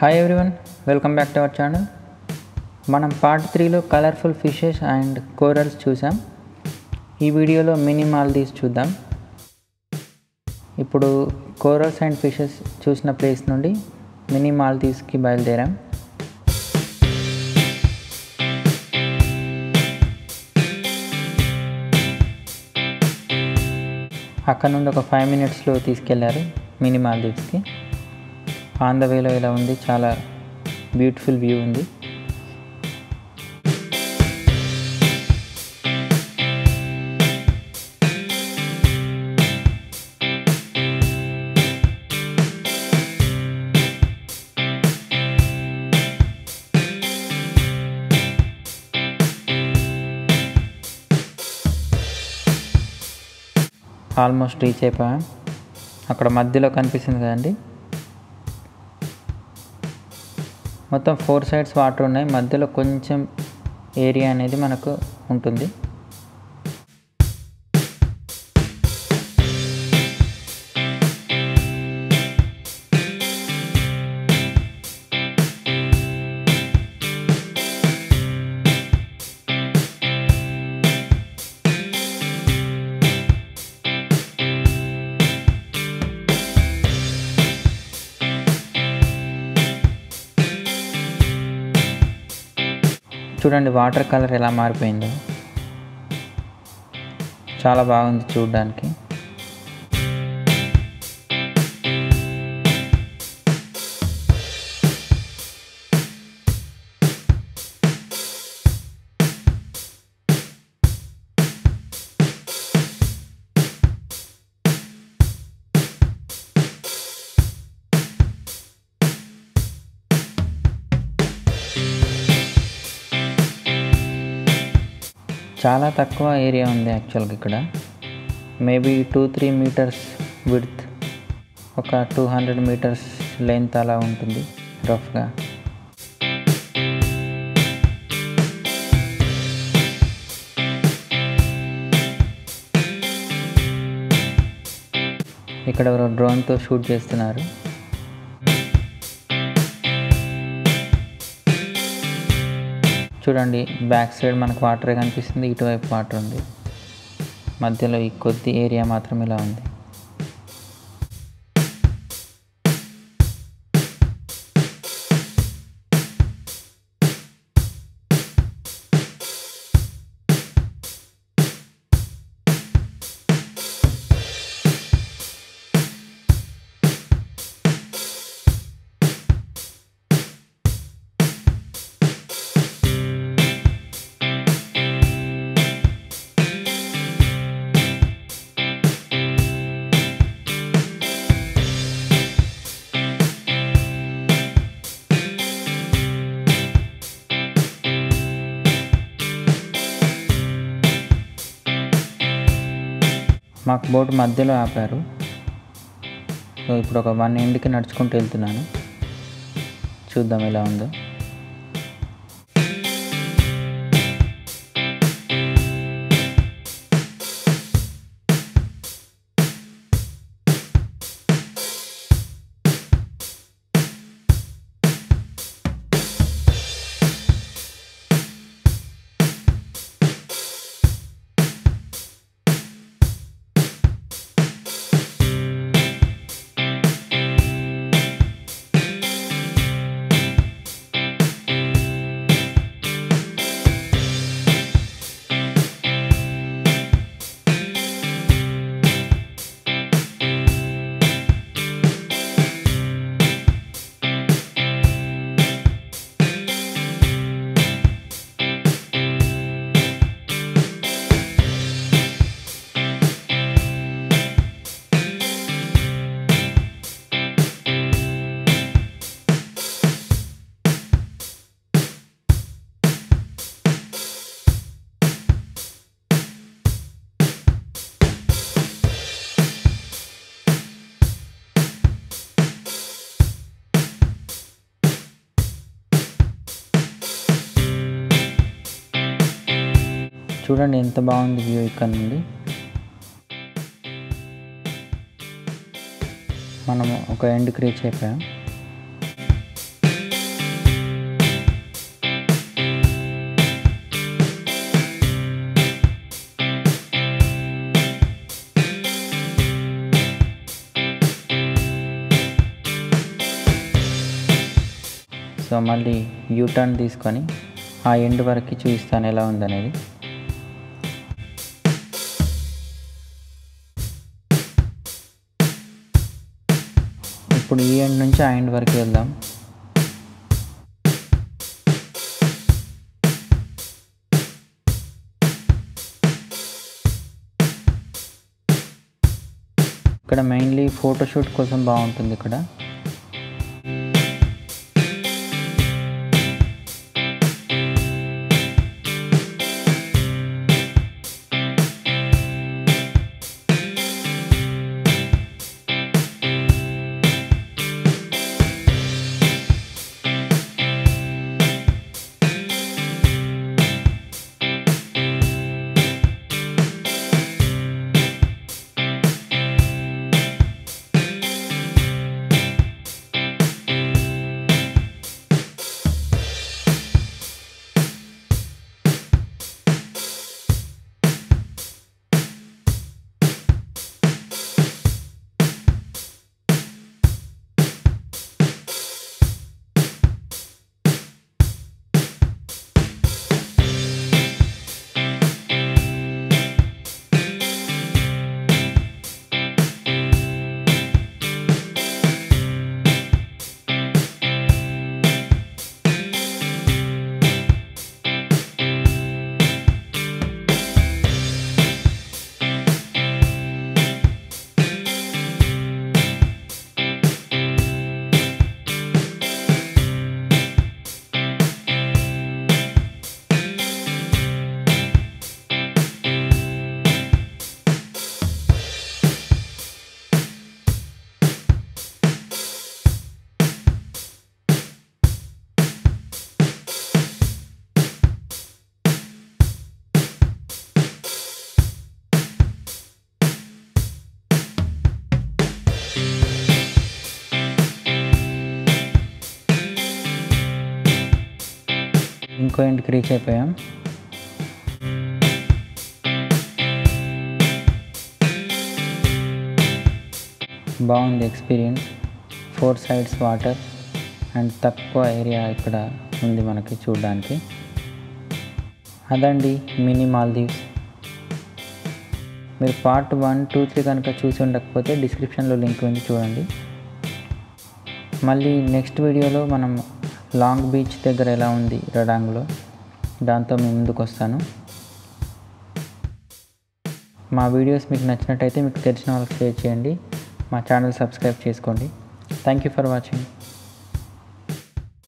hi everyone welcome back to our channel మనం part త్రీలో colourful fishes and corals చూసాం ఈ వీడియోలో మినీ మాల్దీవ్స్ చూద్దాం ఇప్పుడు కోరల్స్ అండ్ ఫిషెస్ చూసిన ప్లేస్ నుండి మినీ మాల్దీవ్స్కి బయలుదేరాం అక్కడ నుండి ఒక ఫైవ్ మినిట్స్లో తీసుకెళ్లారు మినీ మాల్దీవ్స్కి ఆన్ ద వేలో ఇలా ఉంది చాలా బ్యూటిఫుల్ వ్యూ ఉంది ఆల్మోస్ట్ రీచ్ అయిపోయాం అక్కడ మధ్యలో కనిపిస్తుంది కదండి మొత్తం ఫోర్ సైడ్స్ వాటర్ ఉన్నాయి మధ్యలో కొంచెం ఏరియా అనేది మనకు ఉంటుంది చూడండి వాటర్ కలర్ ఎలా మారిపోయిందో చాలా బాగుంది చూడడానికి చాలా తక్కువ ఏరియా ఉంది యాక్చువల్గా ఇక్కడ maybe two three metres width ఒక టూ హండ్రెడ్ మీటర్స్ లెంత్ అలా ఉంటుంది రఫ్గా ఇక్కడ ఎవరో డ్రోన్తో షూట్ చేస్తున్నారు చూడండి బ్యాక్ సైడ్ మనకు వాటరే కనిపిస్తుంది ఇటువైపు వాటర్ ఉంది మధ్యలో ఈ కొద్ది ఏరియా మాత్రం ఇలా ఉంది మాకు బోట్ మధ్యలో ఆపారు సో ఇప్పుడు ఒక వన్ ఎండ్కి నడుచుకుంటూ వెళ్తున్నాను చూద్దాం ఎలా ఉందో చూడండి ఎంత బాగుంది వ్యూ ఇక్కడ నుండి మనము ఒక ఎండ్కి రీచ్ అయిపోయాం సో మళ్ళీ యూటర్న్ తీసుకొని ఆ ఎండ్ వరకు చూపిస్తాను ఎలా ఉందనేది ఇప్పుడు ఈ ఎండ్ నుంచి ఆ ఎండ్ వరకు వెళ్దాం ఇక్కడ మెయిన్లీ ఫోటోషూట్ కోసం బాగుంటుంది ఇక్కడ ఇంకో ఇంటికి రీచ్ అయిపోయాం బాగుంది experience four sides water and తక్కువ ఏరియా ఇక్కడ ఉంది మనకి చూడడానికి అదండి మినీ మాల్దీవ్స్ మీరు పార్ట్ వన్ టూ త్రీ కనుక చూసి ఉండకపోతే డిస్క్రిప్షన్లో లింక్ ఉంది చూడండి మళ్ళీ నెక్స్ట్ వీడియోలో మనం లాంగ్ బీచ్ దగ్గర ఎలా ఉంది రడాంగ్లో దాంతో మేము ముందుకు వస్తాను మా వీడియోస్ మీకు నచ్చినట్టయితే మీకు తెలిసిన వాళ్ళకి షేర్ చేయండి మా ఛానల్ సబ్స్క్రైబ్ చేసుకోండి థ్యాంక్ యూ ఫర్ వాచింగ్